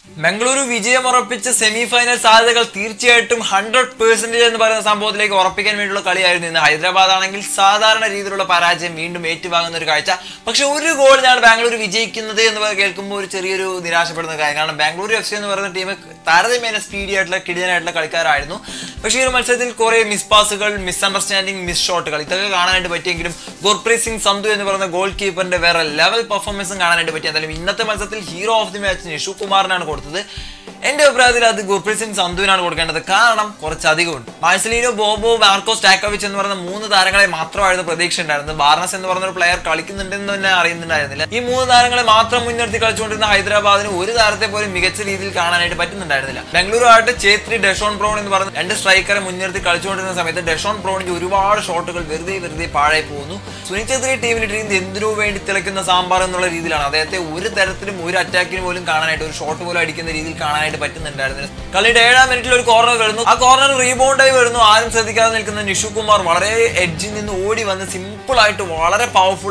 ബംഗളൂരു വിജയം ഉറപ്പിച്ച semi final സാധ്യതകൾ തീർച്ചയായിട്ടും ഹൺഡ്രഡ് പേഴ്സൻറ്റേജ് എന്ന് പറയുന്ന സംഭവത്തിലേക്ക് ഉറപ്പിക്കാൻ വേണ്ടിയുള്ള കളിയായിരുന്നു ഇന്ന് ഹൈദരാബാദ് ആണെങ്കിൽ സാധാരണ രീതിയിലുള്ള പരാജയം വീണ്ടും ഏറ്റുവാങ്ങുന്ന ഒരു കാഴ്ച പക്ഷെ ഒരു ഗോളിനാണ് ബാംഗ്ലൂർ വിജയിക്കുന്നത് എന്ന് പറ- കേൾക്കുമ്പോൾ ഒരു ചെറിയൊരു നിരാശപ്പെടുന്ന കാര്യം കാരണം ബാംഗ്ലൂർ എഫ് സി എന്ന് പറയുന്ന ടീം താരതമ്യേന സ്പീഡി ആയിട്ടുള്ള കിടിയനായിട്ടുള്ള കളിക്കാരായിരുന്നു പക്ഷേ ഈ ഒരു മത്സരത്തിൽ കുറെ മിസ് പാസുകൾ മിസ് അണ്ടർസ്റ്റാൻഡിങ് മിസ് ഷോട്ടുകൾ ഇതൊക്കെ കാണാനായിട്ട് പറ്റിയെങ്കിലും ഗുർപ്രീത് സിംഗ് സന്ധു എന്ന് പറയുന്ന ഗോൾ കീപ്പറിന്റെ വേറെ ലെവൽ പെർഫോമൻസും കാണാനായിട്ട് പറ്റി എന്തായാലും ഇന്നത്തെ മത്സരത്തിൽ hero of the match Nishu കുമാറിനാണ് കൊടുത്തത് എന്റെ അഭിപ്രായത്തിൽ അത് ഗുർപ്രീത് സിംഗ് സന്ധുവിനാണ് കൊടുക്കേണ്ടത് കാരണം കുറച്ചധികം ഉണ്ട് മാഴ്സലീനോ ബോബോ മാർക്കോ സ്റ്റാക്കോവിച്ച് എന്ന് പറയുന്ന മൂന്ന് താരങ്ങളെ മാത്രമായിരുന്നു പ്രതീക്ഷ ഉണ്ടായിരുന്നത് ബാർണസ് എന്ന് പറയുന്ന ഒരു പ്ലെയർ കളിക്കുന്നുണ്ടെന്ന് തന്നെ അറിയുന്നുണ്ടായിരുന്നില്ല ഈ മൂന്ന് താരങ്ങളെ മാത്രം മുൻനിർത്തി കളിച്ചുകൊണ്ടിരുന്ന ഹൈദരാബാദിന് ഒരു താരത്തെ പോലും മികച്ച രീതിയിൽ കാണാനായിട്ട് പറ്റുന്നുണ്ടായിരുന്നില്ല ബംഗളൂരു ആയിട്ട് ചേത്രി ഡെഷോൺ ബ്രൗൺ എന്ന് പറയുന്ന രണ്ട് സ്ട്രൈക്കറെ മുൻനിർത്തി കളിച്ചുകൊണ്ടിരുന്ന സമയത്ത് ഡെഷോൺ ബ്രൗണിന്റെ ഒരുപാട് ഷോട്ടുകൾ വെറുതെ വെറുതെ പാഴായി പോകുന്നു സുനിൽ ഛേത്രി ടീമിലിട്ടിരുന്നത് എന്തിനു വേണ്ടി തിളയ്ക്കുന്ന സാമ്പാർ എന്നുള്ള രീതിയിലാണ് അദ്ദേഹത്തെ ഒരു തരത്തിലും ഒരു അറ്റാക്കിന് പോലും കാണാനായിട്ട് ഒരു ഷോട്ട് പോലും അടിക്കുന്ന രീതിയിൽ കാണാനായിട്ട് പറ്റുന്നുണ്ടായിരുന്നില്ല കളിയുടെ ഏഴാം മിനിറ്റിൽ ഒരു കോർണർ വരുന്നു ആ കോർണർ റീബൗണ്ടായി വരുന്നു ആരും ശ്രദ്ധിക്കാതെ നിൽക്കുന്ന നിഷു കുമാർ വളരെ എഡ്ജിൽ നിന്ന് ഓടി വന്ന് സിമ്പിൾ ആയിട്ട് വളരെ പവർഫുൾ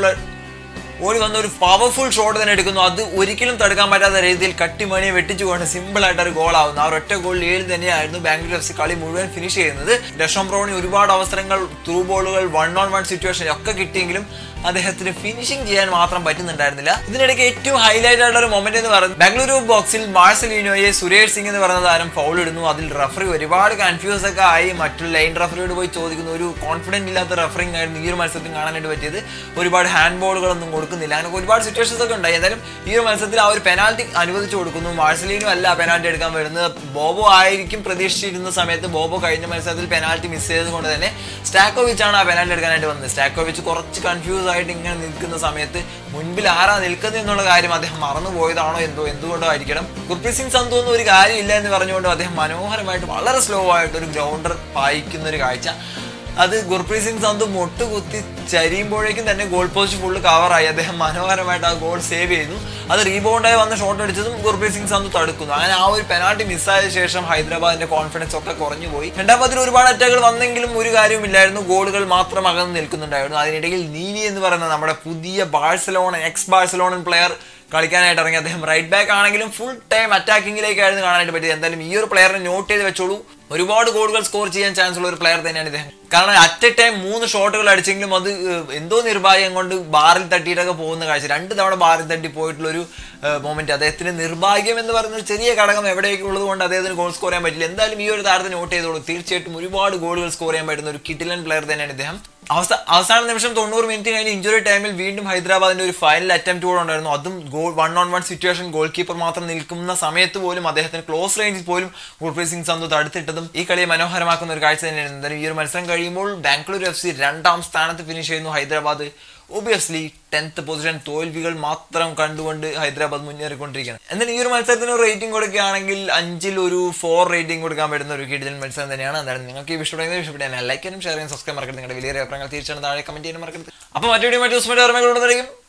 ഓടി വന്ന ഒരു പവർഫുൾ ഷോട്ട് തന്നെ എടുക്കുന്നു അത് ഒരിക്കലും തടുക്കാൻ പറ്റാത്ത രീതിയിൽ കട്ടിമണിയെ വെട്ടിച്ചുകൊണ്ട് സിമ്പിൾ ആയിട്ട് ഒരു ഗോൾ ആവുന്നു ആ ഒറ്റ ഗോളിൽ ഏഴ് തന്നെയായിരുന്നു ബാംഗ്ലൂർ എഫ് സി കളി മുഴുവൻ ഫിനിഷ് ചെയ്യുന്നത് ഡഷോം ബ്രൗണി ഒരുപാട് അവസരങ്ങൾ ത്രൂ ബോളുകൾ വൺ ഓൺ വൺ സിറ്റുവേഷൻ ഒക്കെ കിട്ടിയെങ്കിലും അദ്ദേഹത്തിന് ഫിനിഷിംഗ് ചെയ്യാൻ മാത്രം പറ്റുന്നുണ്ടായിരുന്നില്ല ഇതിനിടയ്ക്ക് ഏറ്റവും ഹൈലൈറ്റ് ആയിട്ടുള്ള ഒരു മൊമെന്റ് എന്ന് പറയുന്നത് ബാംഗ്ലൂരു ബോക്സിൽ മാർസലിനോയെ സുരേഷ് സിംഗ് എന്ന് പറയുന്ന താരം ഫൗൾ ഇടുന്നു അതിൽ റഫറി ഒരുപാട് കൺഫ്യൂസ് ഒക്കെ ആയി മറ്റു ലൈൻ റഫറിയോട് പോയി ചോദിക്കുന്നു ഒരു കോൺഫിഡന്റ് ഇല്ലാത്ത റഫറിംഗ് ആയിരുന്നു ഈ ഒരു മത്സരത്തിൽ കാണാനായിട്ട് പറ്റിയത് ഒരുപാട് ഹാൻഡ് ബോളുകളൊന്നും കൊടുക്കുന്നില്ല അങ്ങനെ ഒരുപാട് സിറ്റുവേഷൻസ് ഒക്കെ ഉണ്ടായി എന്തായാലും ഈ ഒരു മത്സരത്തിൽ ആ ഒരു പെനാൽറ്റി അനുവദിച്ചു കൊടുക്കുന്നു മാർസലിനും അല്ല പെനാൽറ്റി എടുക്കാൻ വരുന്നത് ബോബോ ആയിരിക്കും പ്രതീക്ഷിച്ചിരുന്ന സമയത്ത് ബോബോ കഴിഞ്ഞ മത്സരത്തിൽ പെനാൽറ്റി മിസ് ചെയ്തത് കൊണ്ട് തന്നെ സ്റ്റാക്കോവിച്ച് ആണ് ആ പെനാൽറ്റി എടുക്കാനായിട്ട് വന്നത് സ്റ്റാക്കോവിച്ച് കുറച്ച് കൺഫ്യൂസ് ആയിട്ട് ഇങ്ങനെ നിൽക്കുന്ന സമയത്ത് മുൻപിൽ ആരാ നിൽക്കുന്നത് എന്നുള്ള കാര്യം അദ്ദേഹം മറന്നു പോയതാണോ എന്തോ എന്തുകൊണ്ടോ ആയിരിക്കണം ഗുർപ്രീത് സിംഗ് സന്ധു ഒന്നും ഒരു കാര്യമില്ല എന്ന് പറഞ്ഞുകൊണ്ട് അദ്ദേഹം മനോഹരമായിട്ട് വളരെ സ്ലോ ആയിട്ട് ഒരു ഗ്രൗണ്ടർ പായിക്കുന്ന ഒരു കാഴ്ച അത് ഗുർപ്രീത് സിംഗ് സന്ധു മുട്ട് കുത്തി ചരിയുമ്പോഴേക്കും തന്നെ ഗോൾ പോസ്റ്റ് ഫുള്ള് കവറായി അദ്ദേഹം മനോഹരമായിട്ട് ആ ഗോൾ സേവ് ചെയ്തു അത് റീബൗണ്ടായി വന്ന് ഷോട്ട് അടിച്ചതും ഗുർപ്രീത് സിംഗ് സന്ധു തടുക്കുന്നു അങ്ങനെ ആ ഒരു പെനാൾട്ടി മിസ്സായ ശേഷം ഹൈദരാബാദിന്റെ കോൺഫിഡൻസ് ഒക്കെ കുറഞ്ഞു പോയി രണ്ടാം പതിൽ ഒരുപാട് അറ്റാക്കുകൾ വന്നെങ്കിലും ഒരു കാര്യമില്ലായിരുന്നു ഗോളുകൾ മാത്രം അകന്ന് നിൽക്കുന്നുണ്ടായിരുന്നു അതിനിടയിൽ നീലി എന്ന് പറയുന്ന നമ്മുടെ പുതിയ ബാഴ്സലോണ എക്സ് ബാഴ്സലോണൻ പ്ലെയർ കളിക്കാനായിട്ട് ഇറങ്ങി അദ്ദേഹം റൈറ്റ് ബാക്ക് ആണെങ്കിലും ഫുൾ ടൈം അറ്റാക്കിങ്ങിലേക്കായിരുന്നു കാണാനായിട്ട് പറ്റിയത് എന്തായാലും ഈ ഒരു പ്ലെയറിനെ നോട്ട് ചെയ്ത് വെച്ചോളൂ ഒരുപാട് ഗോളുകൾ സ്കോർ ചെയ്യാൻ ചാൻസ് ഉള്ള ഒരു പ്ലെയർ തന്നെയാണ് ഇദ്ദേഹം കാരണം അറ്റ് എ ടൈം മൂന്ന് ഷോട്ടുകൾ അടിച്ചെങ്കിലും അത് ഏഹ്, എന്തോ നിർഭാഗ്യം കൊണ്ട് ബാറിൽ തട്ടിയിട്ടൊക്കെ പോകുന്ന കാഴ്ച രണ്ട് തവണ ബാറിൽ തട്ടി പോയിട്ടുള്ള ഒരു മൊമെന്റ് അദ്ദേഹത്തിന് നിർഭാഗ്യം എന്ന് പറയുന്ന ഒരു ചെറിയ ഘടകം എവിടെയൊക്കെ ഉള്ളത് കൊണ്ട് അദ്ദേഹത്തിന് ഗോൾ സ്കോർ ചെയ്യാൻ പറ്റില്ല എന്തായാലും ഈ ഒരു താരത്തെ നോട്ട് ചെയ്തോളൂ തീർച്ചയായിട്ടും ഒരുപാട് ഗോളുകൾ സ്കോർ ചെയ്യാൻ പറ്റുന്ന ഒരു കിട്ടിലൻ പ്ലെയർ തന്നെയാണ് ഇദ്ദേഹം അവസ്ഥ അവസാന നിമിഷം തൊണ്ണൂറ് മിനിറ്റ് കഴിഞ്ഞ് ഇഞ്ചുറി ടൈമിൽ വീണ്ടും ഹൈദരാബാദിന്റെ ഒരു ഫൈനൽ അറ്റംപ്റ്റ് കൂടെ ഉണ്ടായിരുന്നു അതും goal one on one situation goalkeeper മാത്രം നിൽക്കുന്ന സമയത്ത് പോലും അദ്ദേഹത്തിന് ക്ലോസ് റേഞ്ചിൽ പോലും ഗുർപ്രീത് സിംഗ് സന്ധു തടുത്തിട്ടതും ഈ കളിയെ മനോഹരമാക്കുന്ന ഒരു കാഴ്ച തന്നെയാണ് എന്തായാലും ഈ ഒരു മത്സരം കഴിയുമ്പോൾ ബാംഗ്ലൂർ എഫ് സി രണ്ടാം സ്ഥാനത്ത് ഫിനിഷ് ചെയ്യുന്നു ഹൈദരാബാദ് ഒബിയസ്ലി ടെൻത്ത് പൊസിഷൻ തോൽവികൾ മാത്രം കണ്ടുകൊണ്ട് ഹൈദരാബാദ് മുന്നേറിക്കൊണ്ടിരിക്കുകയാണ് എന്നാൽ ഈ ഒരു മത്സരത്തിന് ഒരു റേറ്റിംഗ് കൊടുക്കുകയാണെങ്കിൽ അഞ്ചിൽ ഒരു ഫോർ റേറ്റിംഗ് കൊടുക്കാൻ പറ്റുന്ന ഒരു കിടിലൻ മത്സരം തന്നെയാണ് എന്തായാലും നിങ്ങൾക്ക് ഈ ഇഷ്ടപ്പെടുന്നത് ഇഷ്ടപ്പെട്ടാൽ ലൈക്ക് ചെയ്യാനും ഷെയർ ചെയ്യാനും സബ്സ്ക്രൈബ് മറക്കരുത് നിങ്ങളുടെ വലിയ അഭിപ്രായങ്ങൾ തീർച്ചയായും താഴെ കമന്റ് ചെയ്യാനും മറക്കരുത് അപ്പോൾ മറ്റു വീഡിയോ മറ്റു ദിവസം ഓർമ്മകൾ കൊണ്ടുവന്നിരിക്കും